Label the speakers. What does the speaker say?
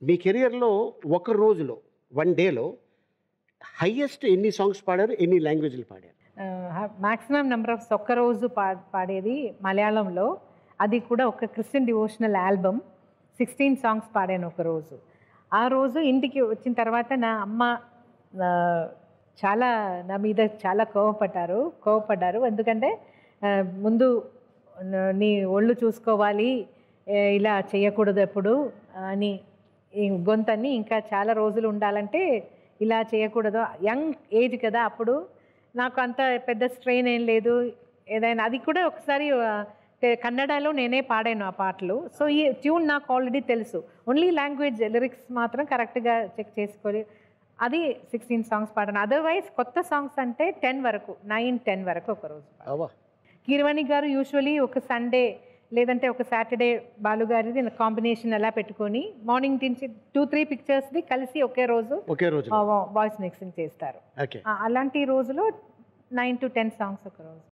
Speaker 1: మీ కెరియర్లో ఒక రోజులో వన్ డేలో హైయెస్ట్ ఎన్ని సాంగ్స్ పాడారు ఎన్ని లాంగ్వేజ్లు పాడారు
Speaker 2: మ్యాక్సిమం నెంబర్ ఆఫ్ ఒక్క రోజు పా పాడేది మలయాళంలో అది కూడా ఒక Christian devotional album sixteen songs పాడాను ఒక రోజు ఆ రోజు ఇంటికి వచ్చిన తర్వాత నా అమ్మ ఆ, చాలా నా మీద చాలా కోవపడ్డారు కోవపడ్డారు ఎందుకంటే ఆ, ముందు న- నీ ఒళ్ళు చూసుకోవాలి ఏ, ఇలా చేయకూడదు ఎప్పుడు అని ఈ గొంతని ఇంకా చాలా రోజులు ఉండాలంటే ఇలా చేయకూడదు యంగ్ ఏజ్ కదా అప్పుడు నాకు అంత పెద్ద స్ట్రెయిన్ ఏం లేదు ఏదైనా అది కూడా ఒకసారి ఆ, తె- కన్నడలో నేనే పాడాను ఆ పాటలు సో ఈ ట్యూన్ నాకు ఆల్రెడీ తెలుసు ఓన్లీ లాంగ్వేజ్ లిరిక్స్ మాత్రం కరెక్ట్గా చెక్ చేసుకొని అది సిక్స్టీన్ సాంగ్స్ పాడాను అదర్వైజ్ కొత్త సాంగ్స్ అంటే టెన్ వరకు నైన్ టెన్ వరకు ఒక రోజు పాడాను.
Speaker 1: అవా
Speaker 2: కీరవాణి గారు యూజువలీ ఒక సండే లేదంటే ఒక సాటర్డే బాలుగారిది కాంబినేషన్ అలా పెట్టుకొని మార్నింగ్ నుంచి టూ త్రీ పిక్చర్స్ది కలిసి ఒకే రోజు
Speaker 1: ఒకే రోజు
Speaker 2: వాయిస్ మిక్సింగ్ చేస్తారు
Speaker 1: ఓకే
Speaker 2: ఆ, అలాంటి రోజులో నైన్ టు టెన్ సాంగ్స్ ఒక రోజు